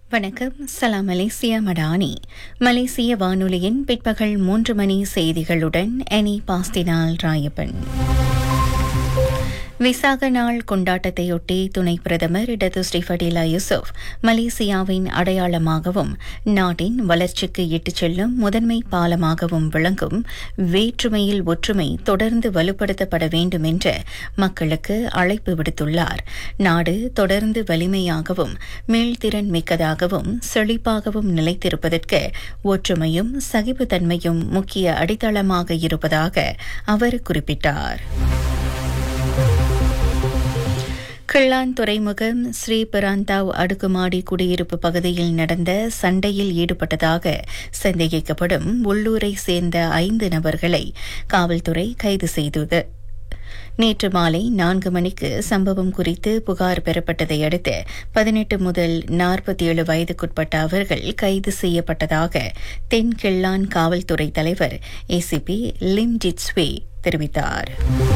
வணக்கம் சலாம் மலேசியா மடானி மலேசிய வானொலியின் பிற்பகல் மூன்று மணி செய்திகளுடன் எனி பாஸ்தினால் ராயப்பன் விசாக நாள் கொண்டாட்டத்தையொட்டி துணை பிரதமர் இடது ஸ்ரீஃபடிலா யூசுப் மலேசியாவின் அடையாளமாகவும் நாட்டின் வளர்ச்சிக்கு இட்டுச் செல்லும் முதன்மை பாலமாகவும் விளங்கும் வேற்றுமையில் ஒற்றுமை தொடர்ந்து வலுப்படுத்தப்பட வேண்டும் என்று மக்களுக்கு அழைப்பு விடுத்துள்ளார் நாடு தொடர்ந்து வலிமையாகவும் மீள்திறன் மிக்கதாகவும் செழிப்பாகவும் நிலைத்திருப்பதற்கு ஒற்றுமையும் சகிப்புத்தன்மையும் முக்கிய அடித்தளமாக இருப்பதாக அவர் குறிப்பிட்டார் கிள்ளான் துறைமுகம் ஸ்ரீபெராந்தாவ் அடுக்குமாடி குடியிருப்பு பகுதியில் நடந்த சண்டையில் ஈடுபட்டதாக சந்தேகிக்கப்படும் உள்ளூரை சேர்ந்த ஐந்து நபர்களை காவல்துறை கைது செய்தது நேற்று மாலை நான்கு மணிக்கு சம்பவம் குறித்து புகார் பெறப்பட்டதை அடுத்து பதினெட்டு முதல் நாற்பத்தி ஏழு வயதுக்குட்பட்ட அவர்கள் கைது செய்யப்பட்டதாக தென் கிள்ளான் காவல்துறை தலைவர் ஏசிபி லிம் ஜிட்ஸ்வே தெரிவித்தார்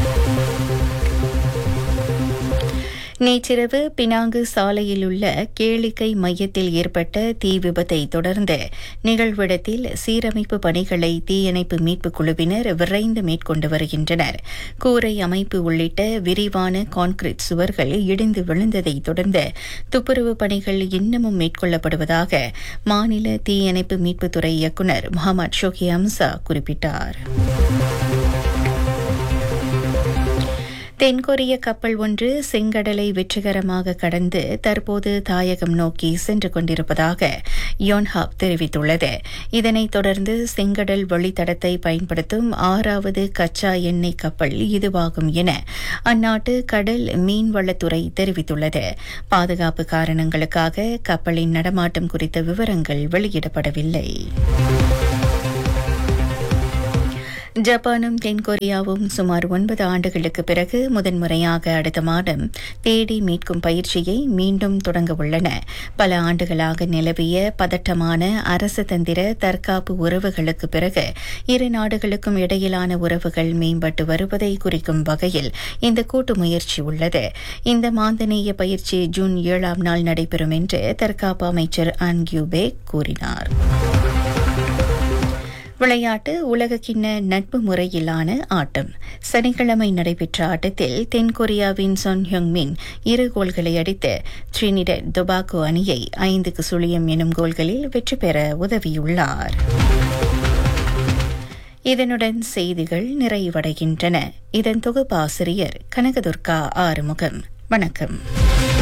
நேற்றிரவு பினாங்கு சாலையில் உள்ள கேளிக்கை மையத்தில் ஏற்பட்ட தீ விபத்தை தொடர்ந்து நிகழ்விடத்தில் சீரமைப்பு பணிகளை தீயணைப்பு மீட்புக் குழுவினர் விரைந்து மேற்கொண்டு வருகின்றனர் கூரை அமைப்பு உள்ளிட்ட விரிவான கான்கிரீட் சுவர்கள் இடிந்து விழுந்ததை தொடர்ந்து துப்புரவு பணிகள் இன்னமும் மேற்கொள்ளப்படுவதாக மாநில தீயணைப்பு மீட்புத்துறை இயக்குநர் முகமது ஷோகி அம்சா குறிப்பிட்டார் தென்கொரிய கப்பல் ஒன்று செங்கடலை வெற்றிகரமாக கடந்து தற்போது தாயகம் நோக்கி சென்று கொண்டிருப்பதாக யோன்ஹாப் தெரிவித்துள்ளது இதனைத் தொடர்ந்து செங்கடல் வழித்தடத்தை பயன்படுத்தும் ஆறாவது கச்சா எண்ணெய் கப்பல் இதுவாகும் என அந்நாட்டு கடல் மீன்வளத்துறை தெரிவித்துள்ளது பாதுகாப்பு காரணங்களுக்காக கப்பலின் நடமாட்டம் குறித்த விவரங்கள் வெளியிடப்படவில்லை ஜப்பானும் தென்கொரியாவும் சுமார் ஒன்பது ஆண்டுகளுக்கு பிறகு முதன்முறையாக அடுத்த மாதம் தேடி மீட்கும் பயிற்சியை மீண்டும் தொடங்க உள்ளன பல ஆண்டுகளாக நிலவிய பதட்டமான அரசு தந்திர தற்காப்பு உறவுகளுக்கு பிறகு இரு நாடுகளுக்கும் இடையிலான உறவுகள் மேம்பட்டு வருவதை குறிக்கும் வகையில் இந்த கூட்டு முயற்சி உள்ளது இந்த மாந்தநேய பயிற்சி ஜூன் ஏழாம் நாள் நடைபெறும் என்று தற்காப்பு அமைச்சர் அன் கியூபே கூறினார் விளையாட்டு உலகக்கிண்ண நட்பு முறையிலான ஆட்டம் சனிக்கிழமை நடைபெற்ற ஆட்டத்தில் தென்கொரியாவின் சொன் ஹியோங் மின் இரு கோல்களை அடித்து ட்ரினிடட் தொபாகோ அணியை ஐந்துக்கு சுழியம் எனும் கோல்களில் வெற்றி பெற உதவியுள்ளார் இதனுடன் செய்திகள் நிறைவடைகின்றன இதன் தொகுப்பாசிரியர் கனகதுர்கா ஆறுமுகம் வணக்கம்